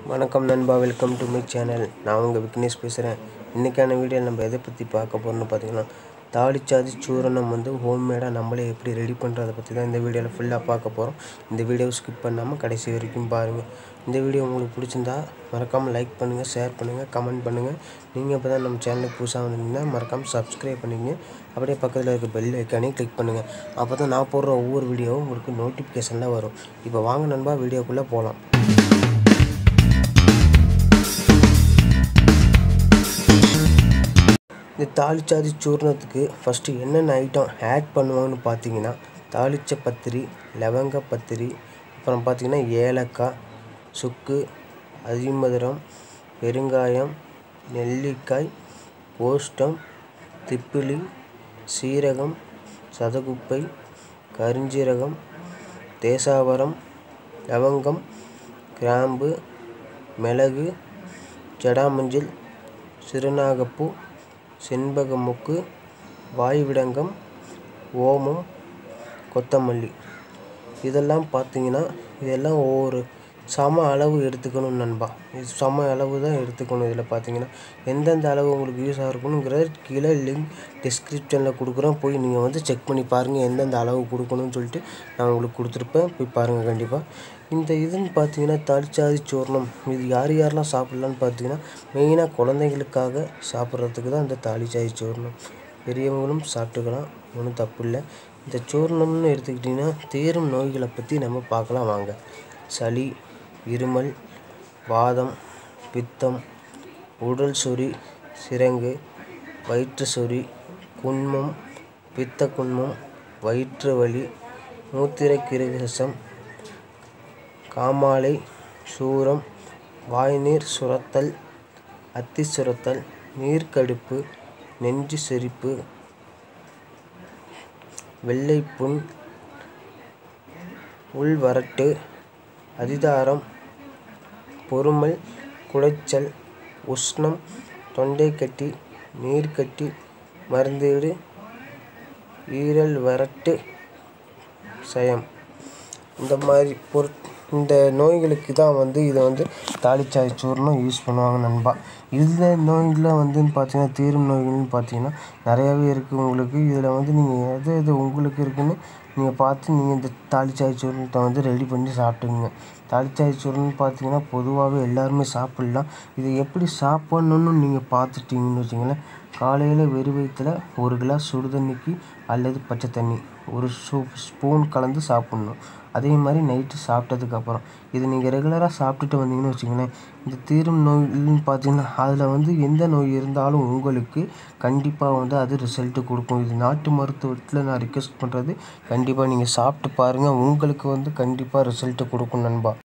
வணக்கம் நண்பா welcome to my channel நான் உங்கள் விக்னேஷ் பேசுகிறேன் இன்றைக்கான வீடியோ நம்ம எதை பற்றி பார்க்க போகிறோம்னு பார்த்தீங்கன்னா தாளிச்சாதி சூரணம் வந்து ஹோம்மேடாக நம்மளே எப்படி ரெடி பண்ணுறதை பற்றி தான் இந்த வீடியோவில் ஃபுல்லாக பார்க்க போகிறோம் இந்த வீடியோவை ஸ்கிப் பண்ணாமல் கடைசி வரைக்கும் பாருங்கள் இந்த வீடியோ உங்களுக்கு பிடிச்சிருந்தா மறக்காமல் லைக் பண்ணுங்கள் ஷேர் பண்ணுங்கள் கமெண்ட் பண்ணுங்கள் நீங்கள் இப்போ தான் நம்ம சேனலுக்கு புதுசாக வந்தீங்கன்னா மறக்காமல் சப்ஸ்கிரைப் பண்ணிக்கங்க அப்படியே பக்கத்தில் இருக்க பெல் ஐக்கானையும் கிளிக் பண்ணுங்கள் அப்போ தான் நான் போடுற ஒவ்வொரு வீடியோவும் உங்களுக்கு நோட்டிஃபிகேஷனில் வரும் இப்போ வாங்க நண்பா வீடியோக்குள்ளே போகலாம் இந்த தாளிச்சாதி சூர்ணத்துக்கு ஃபஸ்ட்டு என்னென்ன ஐட்டம் ஆட் பண்ணுவாங்கன்னு பார்த்தீங்கன்னா தாளிச்ச பத்திரி லவங்க பத்திரி அப்புறம் பார்த்தீங்கன்னா ஏலக்காய் சுக்கு அதிமதுரம் பெருங்காயம் நெல்லிக்காய் ஓஷ்டம் திப்பிலி சீரகம் சதகுப்பை கருஞ்சீரகம் தேசாவரம் லவங்கம் கிராம்பு மிளகு ஜடாமஞ்சள் சிறுநாகப்பூ செண்பகமுக்கு வாய்விடங்கம் ஓமம் கொத்தமல்லி இதெல்லாம் பார்த்தீங்கன்னா இதெல்லாம் ஒவ்வொரு சம அளவு எடுத்துக்கணும் நண்பா இது சம அளவு தான் எடுத்துக்கணும் இதில் பார்த்தீங்கன்னா எந்தெந்த அளவு உங்களுக்கு யூஸ் ஆகிருக்கணுங்கிறத கீழே லிங்க் டிஸ்கிரிப்ஷனில் கொடுக்குறோம் போய் நீங்கள் வந்து செக் பண்ணி பாருங்கள் எந்தெந்த அளவு கொடுக்கணும்னு சொல்லிட்டு நான் உங்களுக்கு கொடுத்துருப்பேன் போய் பாருங்கள் கண்டிப்பாக இந்த இதுன்னு பார்த்தீங்கன்னா தாளிச்சாதி சூர்ணம் இது யார் யாரெல்லாம் சாப்பிட்லான்னு பார்த்தீங்கன்னா மெயினாக குழந்தைங்களுக்காக சாப்பிட்றதுக்கு தான் இந்த தாளிச்சாதி சூர்ணம் பெரியவங்களும் சாப்பிட்டுக்கலாம் ஒன்றும் தப்பு இல்லை இந்த சூர்ணம்னு எடுத்துக்கிட்டிங்கன்னா தேரும் நோய்களை பற்றி நம்ம பார்க்கலாம் வாங்க சளி இருமல் வாதம் பித்தம் உடல் சொறி சிரங்கு வயிற்று சொறி குன்மம் பித்த குன்மம் வயிற்று வலி மூத்திரை கிருகசம் காமாலை சூரம் வாய்நீர் சுரத்தல் அத்தி சுரத்தல் நீர்க்கடுப்பு நெஞ்சு செரிப்பு வெள்ளைப்புண் உள்வரட்டு அதிதாரம் பொறுமல் குடைச்சல் உஷ்ணம் தொண்டைக்கட்டி நீர்க்கட்டி மருந்தீடு ஈரல் வறட்டு சயம் இந்த மாதிரி பொரு இந்த நோய்களுக்கு தான் வந்து இதை வந்து தாளிச்சாய் சூர்ணம் யூஸ் பண்ணுவாங்க நண்பா இதில் நோயில் வந்துன்னு பார்த்தீங்கன்னா தீரும் நோய்கள்னு பார்த்தீங்கன்னா நிறையாவே இருக்குது உங்களுக்கு இதில் வந்து நீங்கள் எது எது உங்களுக்கு இருக்குன்னு நீங்கள் பார்த்து நீங்கள் இந்த தாளிச்சாய் சூர்ணத்தை வந்து ரெடி பண்ணி சாப்பிட்டுங்க தாளிச்சாய் சூர்ணம்னு பார்த்தீங்கன்னா பொதுவாகவே எல்லாருமே சாப்பிட்லாம் இதை எப்படி சாப்பிட்ணுன்னு நீங்கள் பார்த்துட்டீங்கன்னு வச்சிங்களேன் காலையில் வெறும் வயிற்றுல ஒரு கிளாஸ் சுடு தண்ணிக்கு அல்லது பச்சை தண்ணி ஒரு சூ ஸ்பூன் கலந்து சாப்பிட்ணும் அதே மாதிரி நைட்டு சாப்பிட்டதுக்கப்புறம் இது நீங்கள் ரெகுலராக சாப்பிட்டுட்டு வந்தீங்கன்னு வச்சுங்களேன் இந்த தீரும் நோய்னு பார்த்தீங்கன்னா அதில் வந்து எந்த நோய் இருந்தாலும் உங்களுக்கு கண்டிப்பாக வந்து அது ரிசல்ட்டு கொடுக்கும் இது நாட்டு மருத்துவத்தில் நான் ரிக்வெஸ்ட் பண்ணுறது கண்டிப்பாக நீங்கள் சாப்பிட்டு பாருங்கள் உங்களுக்கு வந்து கண்டிப்பாக ரிசல்ட்டு கொடுக்கும் நண்பா